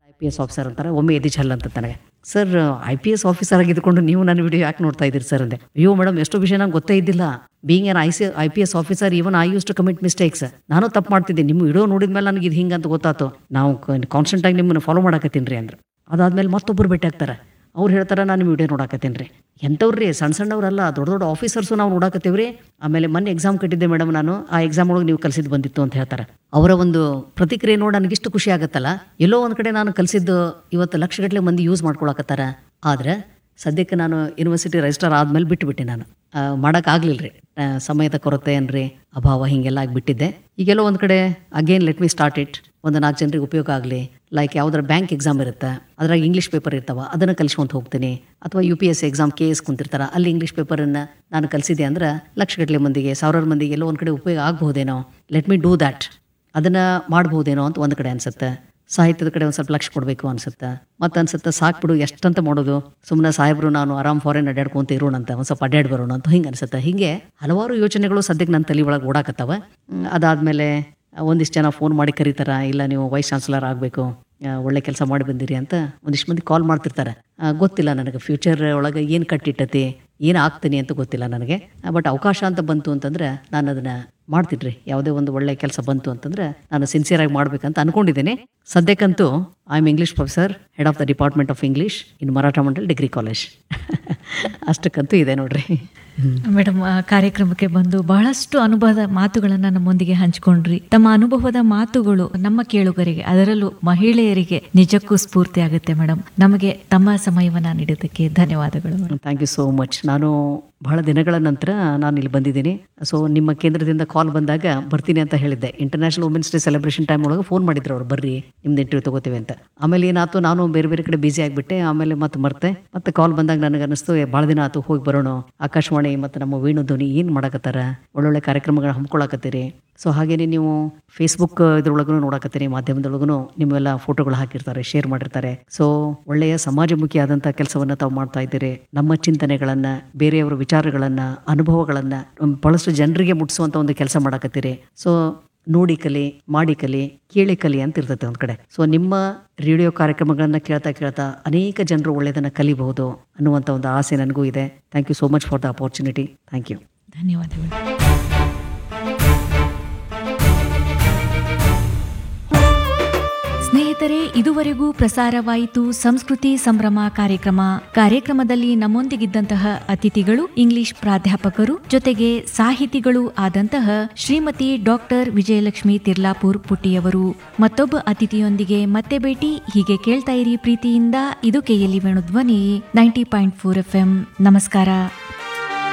I P S officer ಅಂತಾರೆ ಒಮ್ಮೆ ಎದಿ ಛಲ್ ಅಂತ ನನಗೆ sir I P S officer ಆಗಿದ್ದುಕೊಂಡು ನೀವು ನನ್ನ ವಿಡಿಯೋ ಯಾಕೆ ನೋಡ್ತಾ ಇದ್ದೀರಿ ಸರ್ ಅಂದೆ ಅಯ್ಯೋ ಮೇಡಮ್ ಎಷ್ಟೋ ವಿಷಯ ನಂಗೆ ಗೊತ್ತೇ ಇದ್ದಿಲ್ಲ being N I C I P S officer even I use to commit mistakes ನಾನು ತಪ್ಪು ಮಾಡ್ತಿದ್ದೆ ನಿಮ್ಮ ವಿಡಿಯೋ ನೋಡಿದ ಮೇಲೆ ನನಗೆ ಇದು ಹಿಂಗೆ ಅಂತ ಗೊತ್ತಾಯ್ತು ನಾವು ಕಾನ್ಸ್ಟೆಂಟ್ ಆಗಿ ನಿಮ್ಮನ್ನು ಫಾಲೋ ಮಾಡಕತ್ತೀನಿ ರೀ ಅಂದ್ರೆ ಅದಾದ್ಮೇಲೆ ಮತ್ತೊಬ್ಬರು ಭೇಟಿ ಆಗ್ತಾರೆ ಅವ್ರು ಹೇಳ್ತಾರೆ ನಾನು ನಿಮ್ಮ ವಿಡಿಯೋ ನೋಡಾಕತ್ತೀನಿ ರೀ ಎಂಥವ್ರಿ ಸಣ್ಣ ಸಣ್ಣವ್ರಲ್ಲ ದೊಡ್ಡ ದೊಡ್ಡ ಆಫೀಸರ್ಸು ನಾವು ನೋಡಾಕತ್ತೀವಿ ರೀ ಆಮೇಲೆ ಮೊನ್ನೆ ಎಕ್ಸಾಮ್ ಕಟ್ಟಿದ್ದೆ ಮೇಡಮ್ ನಾನು ಆ ಎಕ್ಸಾಮ್ ಒಳಗೆ ನೀವು ಕಲಿಸಿದ್ದು ಬಂದಿತ್ತು ಅಂತ ಹೇಳ್ತಾರೆ ಅವರ ಒಂದು ಪ್ರತಿಕ್ರಿಯೆ ನೋಡಿ ನನಗಿಷ್ಟು ಖುಷಿ ಆಗುತ್ತಲ್ಲ ಎಲ್ಲೋ ಒಂದು ಕಡೆ ನಾನು ಕಲಿಸಿದ್ದು ಇವತ್ತು ಲಕ್ಷಗಟ್ಟಲೆ ಮಂದಿ ಯೂಸ್ ಮಾಡ್ಕೊಳಕತ್ತಾರ ಆದ್ರೆ ಸದ್ಯಕ್ಕೆ ನಾನು ಯೂನಿವರ್ಸಿಟಿ ರಿಜಿಸ್ಟರ್ ಆದ್ಮೇಲೆ ಬಿಟ್ಟುಬಿಟ್ಟೆ ನಾನು ಮಾಡೋಕ್ಕಾಗಲಿಲ್ಲ ರೀ ಸಮಯದ ಕೊರತೆ ಏನ್ರಿ ಅಭಾವ ಹೀಗೆಲ್ಲ ಆಗಿಬಿಟ್ಟಿದ್ದೆ ಈಗೆಲ್ಲೋ ಒಂದು ಕಡೆ again let me start it ಒಂದು ನಾಲ್ಕು ಜನರಿಗೆ ಉಪಯೋಗ ಆಗಲಿ ಲೈಕ್ ಯಾವ್ದಾರ ಬ್ಯಾಂಕ್ ಎಕ್ಸಾಮ್ ಇರುತ್ತೆ ಅದ್ರಾಗ ಇಂಗ್ಲೀಷ್ ಪೇಪರ್ ಇರ್ತಾವ ಅದನ್ನು ಕಲಿಸ್ಕೊಂತ ಹೋಗ್ತೀನಿ ಅಥವಾ U P S C exam ಕೆ ಎಸ್ ಕುಂತಿರ್ತಾರ ಅಲ್ಲಿ ಇಂಗ್ಲೀಷ್ ಪೇಪರನ್ನು ನಾನು ಕಲಿಸಿದೆ ಅಂದ್ರೆ ಲಕ್ಷಗಟ್ಟಲೆ ಮಂದಿಗೆ ಸಾವಿರಾರು ಮಂದಿಗೆ ಎಲ್ಲೋ ಒಂದು ಕಡೆ ಉಪಯೋಗ ಆಗ್ಬಹುದೇನೋ ಲೆಟ್ ಮಿ ಡೂ ದ್ಯಾಟ್ ಅದನ್ನು ಮಾಡ್ಬೋದೇನೋ ಅಂತ ಒಂದು ಕಡೆ ಅನ್ಸುತ್ತೆ ಸಾಹಿತ್ಯದ ಕಡೆ ಒಂದು ಸ್ವಲ್ಪ ಲಕ್ಷ ಕೊಡಬೇಕು ಅನ್ಸುತ್ತೆ ಮತ್ತೆ ಅನ್ಸುತ್ತೆ ಸಾಕು ಬಿಡು ಎಷ್ಟಂತ ಮಾಡೋದು ಸುಮ್ಮನೆ ಸಾಹೇಬ್ರು ನಾನು ಆರಾಮ್ ಫಾರಿನ್ ಅಡ್ಡಾಡ್ಕೊಂತ ಇರೋಣ ಅಂತ ಒಂದು ಸ್ವಲ್ಪ ಅಡ್ಡಾಡ್ ಬರೋಣ ಅಂತ ಹಿಂಗೆ ಅನ್ಸುತ್ತೆ ಹಿಂಗೆ ಹಲವಾರು ಯೋಚನೆಗಳು ಸದ್ಯಕ್ಕೆ ನನ್ನ ತಲೆ ಒಳಗೆ ಓಡಾಕತ್ತವ ಹ್ಮ್, ಅದಾದ್ಮೇಲೆ ಒಂದಿಷ್ಟು ಜನ ಫೋನ್ ಮಾಡಿ ಕರೀತಾರ ಇಲ್ಲ ನೀವು ವೈಸ್ ಚಾನ್ಸಲರ್ ಆಗಬೇಕು ಒಳ್ಳೆ ಕೆಲಸ ಮಾಡಿ ಬಂದಿರಿ ಅಂತ ಒಂದಿಷ್ಟು ಮಂದಿ ಕಾಲ್ ಮಾಡ್ತಿರ್ತಾರೆ ಆ, ಗೊತ್ತಿಲ್ಲ ನನಗೆ ಫ್ಯೂಚರ್ ಒಳಗೆ ಏನು ಕಟ್ಟಿಟ್ಟತಿ ಏನು ಆಗ್ತೀನಿ ಅಂತ ಗೊತ್ತಿಲ್ಲ ನನಗೆ ಬಟ್ ಅವಕಾಶ ಅಂತ ಬಂತು ಅಂತಂದ್ರೆ ನಾನು ಅದನ್ನ ಮಾಡ್ತೀನಿ ರೀ ಯಾವುದೇ ಒಂದು ಒಳ್ಳೆ ಕೆಲಸ ಬಂತು ಅಂತಂದ್ರೆ ನಾನು ಸಿನ್ಸಿಯರ್ ಆಗಿ ಮಾಡ್ಬೇಕಂತ ಅನ್ಕೊಂಡಿದ್ದೀನಿ ಸದ್ಯಕ್ಕಂತೂ I am English professor head of the department of English in Maratha Mandal degree college ಅಷ್ಟಕ್ಕಂತೂ ಇದೆ ನೋಡ್ರಿ ಮೇಡಮ್ ಆ ಕಾರ್ಯಕ್ರಮಕ್ಕೆ ಬಂದು ಬಹಳಷ್ಟು ಅನುಭವದ ಮಾತುಗಳನ್ನ ನಮ್ಮೊಂದಿಗೆ ಹಂಚಿಕೊಂಡ್ರಿ ತಮ್ಮ ಅನುಭವದ ಮಾತುಗಳು ನಮ್ಮ ಕೇಳುಗರಿಗೆ ಅದರಲ್ಲೂ ಮಹಿಳೆಯರಿಗೆ ನಿಜಕ್ಕೂ ಸ್ಫೂರ್ತಿ ಆಗುತ್ತೆ ಮೇಡಮ್ ನಮಗೆ ತಮ್ಮ ಸಮಯವನ್ನ ನೀಡೋದಕ್ಕೆ ಧನ್ಯವಾದಗಳು madam thank you so much ನಾನು ಬಹಳ ದಿನಗಳ ನಂತರ ನಾನು ಇಲ್ಲಿ ಬಂದಿದ್ದೀನಿ ಸೊ ನಿಮ್ಮ ಕೇಂದ್ರದಿಂದ ಕಾಲ್ ಬಂದಾಗ ಬರ್ತೀನಿ ಅಂತ ಹೇಳಿದ್ದೆ international women's day celebration time ಒಳಗೆ ಫೋನ್ ಮಾಡಿದ್ರು ಅವ್ರು ಬರ್ರಿ ನಿಮ್ದು ಇಂಟರ್ವ್ಯೂ ತಗೋತೀವಿ ಅಂತ ಆಮೇಲೆ ಏನಾಯ್ತು ನಾನು ಬೇರೆ ಬೇರೆ ಕಡೆ ಬಿಸಿ ಆಗಿಬಿಟ್ಟೆ ಆಮೇಲೆ ಮತ್ತೆ ಮರ್ತೆ ಮತ್ತೆ ಕಾಲ್ ಬಂದಾಗ ನನಗೆ ಅನಿಸ್ತು ಭಾಳ ದಿನ ಆಯ್ತು ಹೋಗಿ ಬರೋಣ ಆಕಾಶವಾಣಿ ಮತ್ತು ನಮ್ಮ ವೇಣು ಧ್ವನಿ ಏನು ಮಾಡಕತ್ತಾರ ಒಳ್ಳೊಳ್ಳೆ ಕಾರ್ಯಕ್ರಮಗಳು ಹಮ್ಕೊಳಕತ್ತೀರಿ ಸೊ ಹಾಗೇನೆ ನೀವು ಫೇಸ್ಬುಕ್ ಇದ್ರೊಳಗೂ ನೋಡಕತ್ತೀರಿ ಮಾಧ್ಯಮದೊಳಗೂ ನಿಮ್ಮೆಲ್ಲ ಫೋಟೋಗಳು ಹಾಕಿರ್ತಾರೆ ಶೇರ್ ಮಾಡಿರ್ತಾರೆ ಸೊ ಒಳ್ಳೆಯ ಸಮಾಜಮುಖಿಯಾದಂಥ ಕೆಲಸವನ್ನ ತಾವು ಮಾಡ್ತಾ ಇದ್ದೀರಿ ನಮ್ಮ ಚಿಂತನೆಗಳನ್ನ ಬೇರೆಯವರ ವಿಚಾರಗಳನ್ನ ಅನುಭವಗಳನ್ನ um, ಬಹಳಷ್ಟು ಜನರಿಗೆ ಮುಟ್ಟಿಸುವಂತ ಒಂದು ಕೆಲಸ ಮಾಡಕತ್ತೀರಿ ಸೊ ನೋಡಿ ಕಲಿ ಮಾಡಿ ಕಲಿ ಕೇಳಿ ಕಲಿ ಅಂತ ಇರ್ತೈತೆ ಒಂದ್ ಕಡೆ ಸೊ ನಿಮ್ಮ ರೇಡಿಯೋ ಕಾರ್ಯಕ್ರಮಗಳನ್ನ ಕೇಳ್ತಾ ಕೇಳ್ತಾ ಅನೇಕ ಜನರು ಒಳ್ಳೆಯದನ್ನ ಕಲಿಬಹುದು ಅನ್ನುವಂಥ ಒಂದು ಆಸೆ ನನಗೂ ಇದೆ thank you so much for the opportunity thank you ಧನ್ಯವಾದಗಳು ಸ್ನೇಹಿತರೆ ಇದುವರೆಗೂ ಪ್ರಸಾರವಾಯಿತು ಸಂಸ್ಕೃತಿ ಸಂಭ್ರಮ ಕಾರ್ಯಕ್ರಮ ಕಾರ್ಯಕ್ರಮದಲ್ಲಿ ನಮ್ಮೊಂದಿಗಿದ್ದಂತಹ ಅತಿಥಿಗಳು ಇಂಗ್ಲಿಷ್ ಪ್ರಾಧ್ಯಾಪಕರು ಜೊತೆಗೆ ಸಾಹಿತಿಗಳು ಆದಂತಹ ಶ್ರೀಮತಿ ಡಾಕ್ಟರ್ ವಿಜಯಲಕ್ಷ್ಮಿ ತಿರ್ಲಾಪುರ್ ಪುಟ್ಟಿಯವರು ಮತ್ತೊಬ್ಬ ಅತಿಥಿಯೊಂದಿಗೆ ಮತ್ತೆ ಭೇಟಿ ಹೀಗೆ ಕೇಳ್ತಾ ಇರಿ ಪ್ರೀತಿಯಿಂದ ಇದು ಕೆಎಲ್ಇ ವೇಣು ಧ್ವನಿ ನೈಂಟಿ ಪಾಯಿಂಟ್ ಫೋರ್ ಎಫ್ ನಮಸ್ಕಾರ